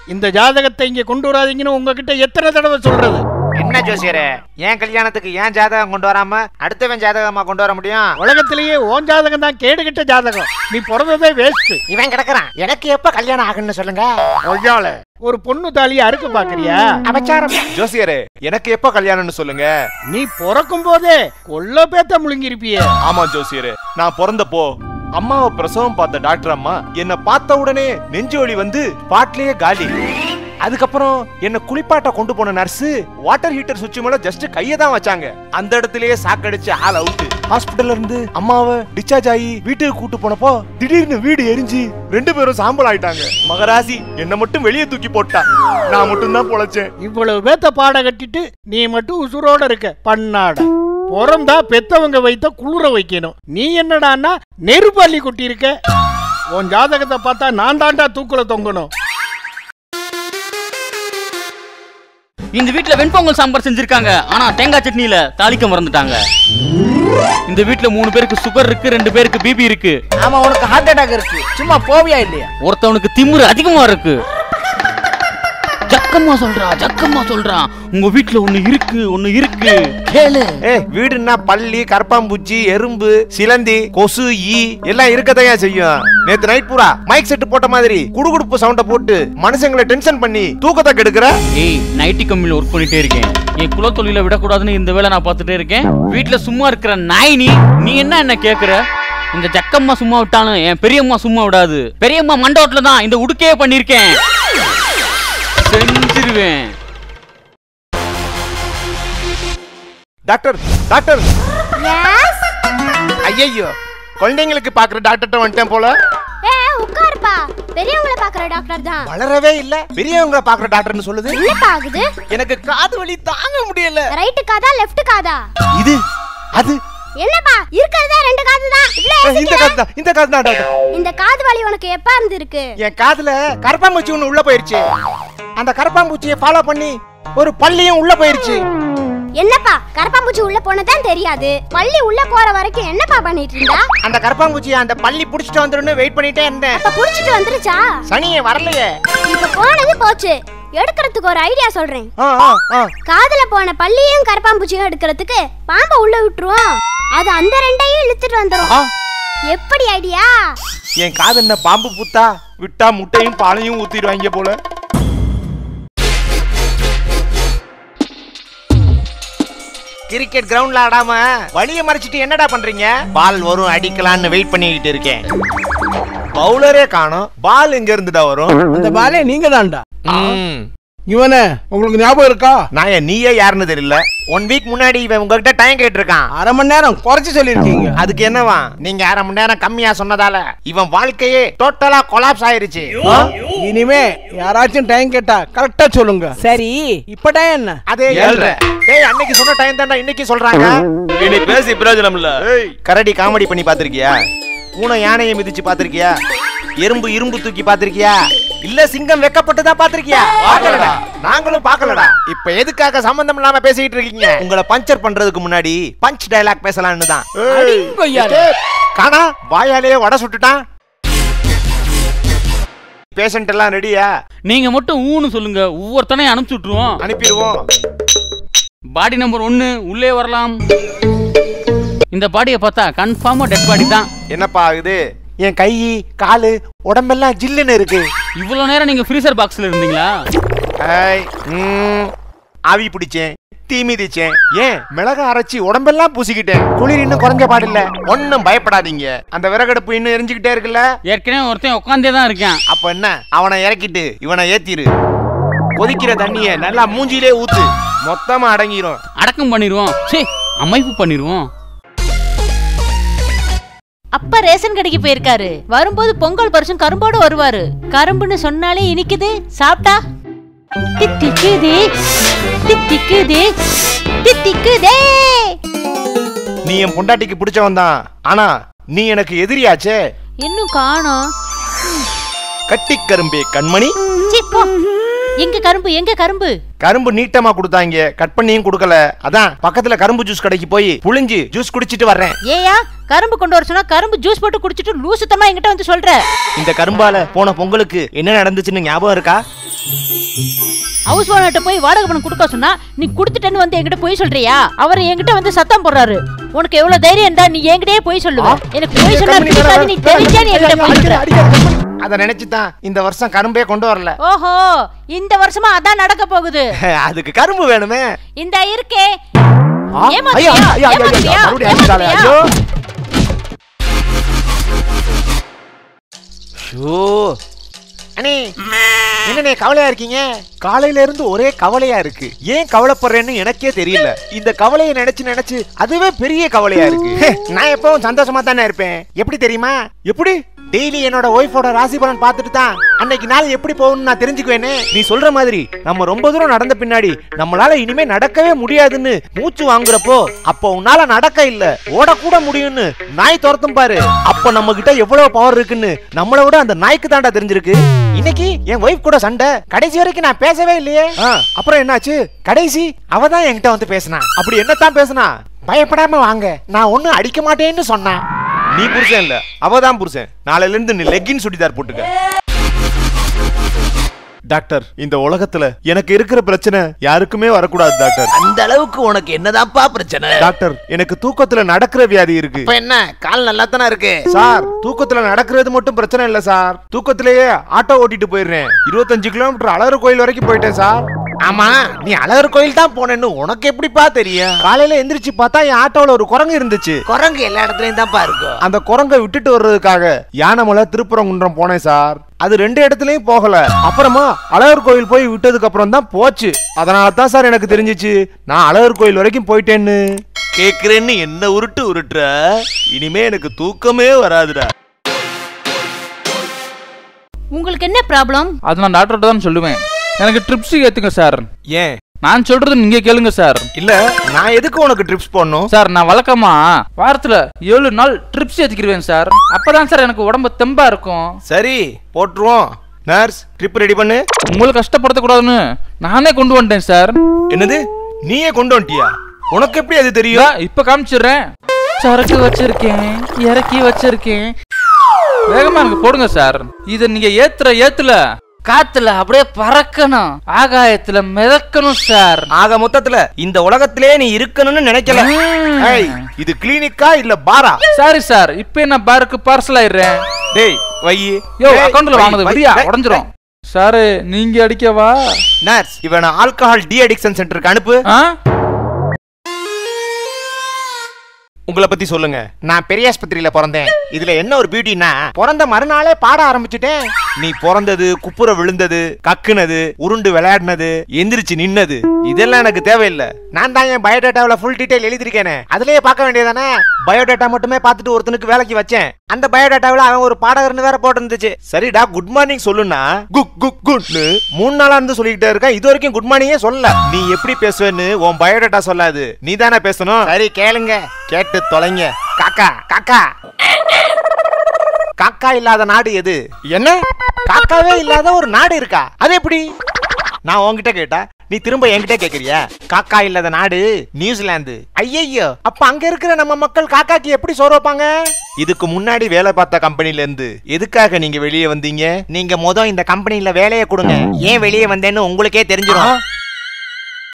இந்த ஜாதகத்தை இங்க கொண்டு வராதீங்கன்னு உங்ககிட்ட எத்தனை தடவை சொல்றது என்ன ஜோசியரே ஏன் கல்யாணத்துக்கு ஏன் ஜாதகம் கொண்டு வராம அடுத்தவன் ஜாதகமா கொண்டு வர முடியும் உலகத்திலேயே ஓன் ஜாதகம் தான் கேடுகிட்ட ஜாதகம் நீ பிறந்ததே வேஸ்ட் இவன் கிடக்குறான் எனக்கு எப்ப கல்யாணம் ஆகுன்னு சொல்லுங்க ஒய்யால ஒரு பொண்ணு தாலியை அறுக்க பாக்குறியா அபச்சாரம் ஜோசியரே எனக்கு எப்ப கல்யாணம்னு சொல்லுங்க நீ பிறக்கும் போதே கொல்ல பேத்த முழுங்கிருப்பியே ஆமா ஜோசியரே நான் பிறந்தப்போ அம்மாவை பிரசவம் பார்த்த டாக்டர் அம்மா என்ன பார்த்த உடனே நெஞ்சு வலி வந்து பாட்டிலேயே காலி அதுக்கப்புறம் என்ன குளிப்பாட்ட கொண்டு போன நர்ஸ் வாட்டர் ஹீட்டர் சுவிட்ச் மேல ஜஸ்ட் கையை தான் வச்சாங்க அந்த இடத்துலயே சாக்கடிச்சு ஆள் அவுட் ஹாஸ்பிடல்ல இருந்து அம்மாவை டிஸ்சார்ஜ் ஆகி வீட்டுக்கு கூட்டு போனப்போ திடீர்னு வீடு எரிஞ்சு ரெண்டு பேரும் சாம்பல் ஆயிட்டாங்க மகராசி என்ன மட்டும் வெளியே தூக்கி போட்டா நான் மட்டும் தான் பொழைச்சேன் இவ்வளவு பேத்த பாட கட்டிட்டு நீ மட்டும் உசுரோட இருக்க பண்ணாட பிறந்தா பெத்தவங்க வைத்த குளிர வைக்கணும் நீ என்னடான்னா நெருப்பள்ளி கொட்டி இருக்க உன் ஜாதகத்தை பார்த்தா நான் தாண்டா தூக்குல தொங்கணும் இந்த வீட்ல வெண்பொங்கல் சாம்பார் செஞ்சிருக்காங்க ஆனா தேங்காய் சட்னியில தாளிக்க மறந்துட்டாங்க இந்த வீட்ல மூணு பேருக்கு சுகர் இருக்கு ரெண்டு பேருக்கு பிபி இருக்கு ஆமா உனக்கு ஹார்ட் அட்டாக் இருக்கு சும்மா போவியா இல்லையா ஒருத்தவனுக்கு திமிரு அதிகமா இருக்கு ஜக்கம்மா சொல்றா ஜக்கம்மா சொல்றா உங்க வீட்ல ஒண்ணு இருக்கு ஒண்ணு இருக்கு கேளு ஏ வீடுன்னா பள்ளி கரப்பாம்பூச்சி எறும்பு சிலந்தி கொசு ஈ எல்லாம் இருக்கதையா செய்யும் நேத்து நைட் பூரா மைக் செட் போட்ட மாதிரி குடுகுடுப்பு சவுண்ட போட்டு மனுஷங்களை டென்ஷன் பண்ணி தூக்கத்தை கெடுக்கிற ஏய் நைட்டி கம்பெனில ஒர்க் பண்ணிட்டே இருக்கேன் என் குல தொழில விடக்கூடாதுன்னு இந்த வேலை நான் பார்த்துட்டே இருக்கேன் வீட்ல சும்மா இருக்கிற நாய் நீ நீ என்ன என்ன கேக்குற இந்த ஜக்கம்மா சும்மா விட்டாலும் என் பெரியம்மா சும்மா விடாது பெரியம்மா மண்டபத்துல தான் இந்த உடுக்கையே பண்ணிருக்கேன் செஞ்சிருவேன் டாக்டர் டாக்டர் ஐயோ குழந்தைங்களுக்கு பாக்குற டாக்டர்ட்ட வந்துட்டேன் போல ஏ உட்காருப்பா பெரியவங்கள பாக்குற டாக்டர் தான் வளரவே இல்ல பெரியவங்கள பாக்குற டாக்டர்னு சொல்லுது என்னப்பா ஆகுது எனக்கு காது வலி தாங்க முடியல ரைட்டு காதா லெஃப்ட் காதா இது அது என்னப்பா இருக்கிறதே ரெண்டு காது தான் இவ்ளோ இந்த யோசிக்கிற? காது தான் இந்த காது தான் டாக்டர் இந்த காது வலி உனக்கு எப்ப இருந்து இருக்கு என் காதுல கரப்பாம்பூச்சி ஒண்ணு உள்ள போயிருச்சு அந்த கரப்பாம்பூச்சியை ஃபாலோ பண்ணி ஒரு பள்ளியும் உள்ள போயிருச்சு என்னப்பா கரப்பாம்பூச்சி உள்ள போனதான் தெரியாது பள்ளி உள்ள போற வரைக்கும் என்னப்பா பண்ணிட்டு இருந்தா அந்த கரப்பாம்பூச்சியை அந்த பள்ளி புடிச்சிட்டு வந்துருன்னு வெயிட் பண்ணிட்டே இருந்தேன் அப்ப புடிச்சிட்டு வந்துருச்சா சனியே வரலையே இப்ப போனது போச்சு எடுக்கிறதுக்கு ஒரு ஐடியா சொல்றேன் ஆ, ஆ, ஆ. காதுல போன பள்ளியும் கரப்பாம்பூச்சியும் எடுக்கிறதுக்கு பாம்பை உள்ள விட்டுருவோம் அது அந்த ரெண்டையும் இழுத்துட்டு வந்துரும் ஆ. எப்படி ஐடியா என் காது என்ன பாம்பு புத்தா விட்டா முட்டையும் பாலையும் ஊத்திடுவாங்க போல கிரிக்கெட் கிரவுண்ட்ல ஆடாம வழிய மறைச்சிட்டு என்னடா பண்றீங்க பால் வரும் அடிக்கலாம்னு வெயிட் பண்ணிக்கிட்டு இருக்கேன் பவுலரே காணோம் பால் எங்க இருந்துடா வரும் அந்த பாலே நீங்க தான்டா ம். இவனே உங்களுக்கு ஞாபகம் இருக்கா நான் ஏன் நீயே யாருன்னு தெரியல ஒன் வீக் முன்னாடி இவன் உங்ககிட்ட டைம் கேட்டிருக்கான் அரை மணி நேரம் குறைச்சு சொல்லிருக்கீங்க அதுக்கு என்னவா நீங்க அரை மணி நேரம் கம்மியா சொன்னதால இவன் வாழ்க்கையே டோட்டலா கொலாப்ஸ் ஆயிருச்சு ஆ? இனிமே யாராச்சும் டைம் கேட்டா கரெக்டா சொல்லுங்க சரி இப்ப டைம் என்ன அதே ஏழ்ரை டேய் அன்னைக்கு சொன்ன டைம் தான்டா இன்னைக்கு சொல்றாங்க இனி பேசி பிரயோஜனம் இல்ல கரடி காமெடி பண்ணி பாத்திருக்கியா பூனை யானையை மிதிச்சு பாத்திருக்கியா எறும்பு இரும்பு தூக்கி பாத்திருக்கியா இல்ல சிங்கம் வெக்கப்பட்டு தான் பாத்திருக்கியா பாக்கலடா நாங்களும் பாக்கலடா இப்ப எதுக்காக சம்பந்தம் இல்லாம பேசிட்டு இருக்கீங்க உங்களை பஞ்சர் பண்றதுக்கு முன்னாடி பஞ்ச் டயலாக் பேசலாம்னு தான் கொய்யால. காணா வாயாலே வடை சுட்டுட்டான் பேஷண்ட் எல்லாம் ரெடியா நீங்க மட்டும் ஊன்னு சொல்லுங்க ஒவ்வொருத்தனையும் அனுப்பிச்சு விட்டுருவோம் அனுப்பிடுவோம் பாடி நம்பர் ஒன்னு உள்ளே வரலாம் இந்த பாடியை பார்த்தா கன்ஃபார்மா டெட் பாடி தான் என்னப்பா ஆகுது என் கை காலு உடம்பெல்லாம் ஜில்லுன்னு இருக்கு இவ்வளவு நேரம் நீங்க ஃப்ரீசர் பாக்ஸ்ல இருந்தீங்களா ஐய், ம், ஆவி பிடிச்சேன் தீ மிதிச்சேன் ஏன் மிளகா அரைச்சி உடம்பெல்லாம் பூசிக்கிட்டேன் குளிர் இன்னும் குறைஞ்ச பாடில்ல ஒன்னும் பயப்படாதீங்க அந்த விறகடுப்பு இன்னும் எரிஞ்சுக்கிட்டே இருக்குல்ல ஏற்கனவே ஒருத்தன் உட்காந்தே தான் இருக்கேன் அப்ப என்ன அவனை இறக்கிட்டு இவனை ஏத்திரு கொதிக்கிற தண்ணிய நல்லா மூஞ்சிலே ஊத்து மொத்தமா அடங்கிரும் அடக்கம் பண்ணிடுவோம் சே அமைப்பு பண்ணிடுவோம் அப்பா ரேஷன் கடைக்கு போயிருக்காரு வரும்போது பொங்கல் பரிசும் கரும்போடு வருவாரு கரும்புன்னு சொன்னாலே இனிக்குது சாப்பிட்டா தித்திக்குதே தித்திக்குதே தித்திக்குதே நீ என் பொண்டாட்டிக்கு பிடிச்சவன் தான் ஆனா நீ எனக்கு எதிரியாச்சே இன்னும் காணோம் கட்டிக் கரும்பே கண்மணி சீ, போ எங்க கரும்பு எங்க கரும்பு கரும்பு நீட்டமா கொடுத்தாங்க கட் பண்ணியும் கொடுக்கல அதான் பக்கத்துல கரும்பு ஜூஸ் கடைக்கு போய் புளிஞ்சு ஜூஸ் குடிச்சிட்டு வர்றேன் ஏயா கரும்பு கொண்டு வர சொன்னா கரும்பு ஜூஸ் போட்டு குடிச்சிட்டு லூசுத்தமா என்கிட்ட வந்து சொல்ற இந்த கரும்பால போன பொங்கலுக்கு என்ன நடந்துச்சுன்னு ஞாபகம் இருக்கா ஹவுஸ் ஓனர்ட்ட போய் வாடகை பணம் கொடுக்க சொன்னா நீ குடுத்துட்டேன்னு வந்து என்கிட்ட போய் சொல்றியா அவர் என்கிட்ட வந்து சத்தம் போடுறாரு உனக்கு எவ்வளவு தைரியம் இருந்தா நீ என்கிட்டயே போய் சொல்லுவ எனக்கு போய் சொன்னா பிடிக்காது நீ தெரிஞ்சா நீ என்கிட்ட போய் சொல்ற அத நினைச்சுதான் இந்த வருஷம் கரும்பே கொண்டு வரல ஓஹோ இந்த வருஷமா அதான் நடக்க போகுது அதுக்கு கரும்பு வேணுமே இந்த இருக்கே ஆ, ஐயா, ஏமாத்துறியா? ஐயா, ஐயா, ஐயா, ஏமாத்துறியா? மறுபடியும் அடிச்சிட்டாளே, ஏமாத்துறியா? ஐயோ. ஷோ. அண்ணே என்னண்ணே கவலையா இருக்கீங்க காலையில இருந்து ஒரே கவலையா இருக்கு ஏன் கவலைப்படுறேன்னு எனக்கே தெரியல இந்த கவலையை நினைச்சு நினைச்சு அதுவே பெரிய கவலையா இருக்கு நான் எப்பவும் சந்தோஷமா தானே இருப்பேன் எப்படி தெரியுமா எப்படி டெய்லி என்னோட ஒய்ஃபோட ராசி பலன் பார்த்துட்டு தான் அன்னைக்கு நாள் எப்படி போகும்னு நான் தெரிஞ்சுக்குவேனே நீ சொல்ற மாதிரி நம்ம ரொம்ப தூரம் நடந்த பின்னாடி நம்மளால இனிமே நடக்கவே முடியாதுன்னு மூச்சு வாங்குறப்போ அப்போ உன்னால நடக்க இல்ல ஓடக்கூட முடியும்னு நாய் துரத்தும் பாரு அப்ப நம்ம கிட்ட எவ்வளவு பவர் இருக்குன்னு நம்மளை விட அந்த நாய்க்கு தாண்டா தெரிஞ்சிருக்கு இன்னைக்கு என் ஒய்ஃப் கூட சண்டை கடைசி வரைக்கும் நான் பேசவே இல்லையே ஆ, அப்புறம் என்னாச்சு கடைசி அவ தான் என்கிட்ட வந்து பேசினா அப்படி என்னத்தான் பேசினா பயப்படாம வாங்க நான் ஒண்ணும் அடிக்க மாட்டேன்னு சொன்னேன் நீ புருஷன் இல்ல அவ தான் புருஷன் நாளையில இருந்து நீ லெக்கின் சுடிதார் போட்டுக்க டாக்டர் இந்த உலகத்துல எனக்கு இருக்கிற பிரச்சனை யாருக்குமே வரக்கூடாது டாக்டர் அந்த அளவுக்கு உனக்கு என்னதான்ப்பா பிரச்சனை டாக்டர் எனக்கு தூக்கத்துல நடக்கிற வியாதி இருக்கு இப்ப என்ன கால் நல்லா தானே இருக்கு சார் தூக்கத்துல நடக்கிறது மட்டும் பிரச்சனை இல்ல சார் தூக்கத்திலேயே ஆட்டோ ஓட்டிட்டு போயிடுறேன் இருபத்தஞ்சு கிலோமீட்டர் அழகர் கோயில் வரைக்கும் போயிட்டேன் சார் ஆமா நீ அழகர் கோயில் தான் போனேன்னு உனக்கு எப்படிப்பா தெரியும் காலையில எந்திரிச்சு பார்த்தா என் ஆட்டோல ஒரு குரங்கு இருந்துச்சு குரங்கு எல்லா இடத்துலயும் தான்ப்பா இருக்கும் அந்த குரங்கை விட்டுட்டு வர்றதுக்காக யானைமலை திருப்பரங்குன்றம் போனேன் சார் அது ரெண்டு இடத்துலயும் போகல அப்புறமா அழகர் கோயில் போய் விட்டதுக்கு அப்புறம் தான் போச்சு அதனால தான் சார் எனக்கு தெரிஞ்சிச்சு நான் அழகர் கோயில் வரைக்கும் போயிட்டேன்னு கேக்குறேன்னு என்ன உருட்டு உருட்டுற இனிமே எனக்கு தூக்கமே வராதுடா உங்களுக்கு என்ன ப்ராப்ளம் அது நான் டாக்டர்கிட்ட தான் சொல்லுவேன் எனக்கு ட்ரிப்ஸ் ஏத்துங்க சார் ஏன் நான் சொல்றது நீங்க கேளுங்க சார் இல்ல நான் எதுக்கு உனக்கு ட்ரிப்ஸ் போடணும் சார் நான் வழக்கமா வாரத்துல ஏழு நாள் ட்ரிப்ஸ் ஏத்திக்கிருவேன் சார் அப்பதான் சார் எனக்கு உடம்பு தெம்பா இருக்கும் சரி போட்டுருவோம் நர்ஸ் ட்ரிப் ரெடி பண்ணு உங்களை கஷ்டப்படுத்த கூடாதுன்னு நானே கொண்டு வந்துட்டேன் சார் என்னது நீயே கொண்டு வந்துட்டியா உனக்கு எப்படி அது தெரியும் இதா, இப்ப காமிச்சிடுறேன் சரக்கு வச்சிருக்கேன் இறக்கி வச்சிருக்கேன் வேகமா எனக்கு போடுங்க சார் இத நீங்க ஏத்துற ஏத்துல காத்துல அப்படியே பறக்கணும் ஆகாயத்துல மிதக்கணும் சார் ஆக மொத்தத்துல இந்த உலகத்திலே நீ இருக்கணும்னு நினைக்கல ஏய், இது கிளினிக்கா இல்ல பாரா சாரி சார் இப்ப நான் பாருக்கு பார்சல் ஆயிடுறேன் டேய் வை யோ டேய், அக்கவுண்ட்ல வை, வாங்கினது வை, விடியா வை, உடஞ்சிரும் சாரு நீங்க அடிக்கவா நர்ஸ் இவனை ஆல்கஹால் டி அடிக்ஷன் சென்டருக்கு அனுப்பு ஆ? உங்களை பத்தி சொல்லுங்க நான் பெரிய ஆஸ்பத்திரியில பிறந்தேன் இதுல என்ன ஒரு பியூட்டினா பிறந்த மறுநாளே பாட ஆரம்பிச்சுட்டேன் நீ பிறந்தது குப்புற விழுந்தது கக்குனது உருண்டு விளையாடினது எந்திரிச்சு நின்னது இதெல்லாம் எனக்கு தேவையில்லை நான் தான் என் பயோடேட்டாவில் ஃபுல் டீடைல் எழுதிருக்கேனே அதுலயே பார்க்க வேண்டியதானே பயோடேட்டா மட்டுமே பார்த்துட்டு ஒருத்தனுக்கு வேலைக்கு வச்சேன் அந்த பயோடேட்டாவில் அவன் ஒரு பாடகர்னு வேற போட்டிருந்துச்சு சரிடா குட் மார்னிங் சொல்லுனா குக் குக் குட்னு மூணு நாளா இருந்து சொல்லிக்கிட்டே இருக்கேன் இது வரைக்கும் குட் மார்னிங்கே சொல்லல நீ எப்படி பேசுவேன்னு உன் பயோடேட்டா சொல்லாது நீ தானே பேசணும் சரி கேளுங்க கேட்டு தொலைங்க காக்கா காக்கா காக்கா இல்லாத நாடு எது என்ன காக்காவே இல்லாத ஒரு நாடு இருக்கா அது எப்படி நான் உன்கிட்ட கேட்டா நீ திரும்ப என்கிட்ட கேக்குறியா காக்கா இல்லாத நாடு நியூசிலாந்து ஐயையோ அப்ப அங்க இருக்கிற நம்ம மக்கள் காக்காக்கு எப்படி சோறு வைப்பாங்க இதுக்கு முன்னாடி வேலை பார்த்த கம்பெனில இருந்து எதுக்காக நீங்க வெளியே வந்தீங்க நீங்க மொத இந்த கம்பெனில வேலையை கொடுங்க ஏன் வெளியே வந்தேன்னு உங்களுக்கே தெரிஞ்சிடும்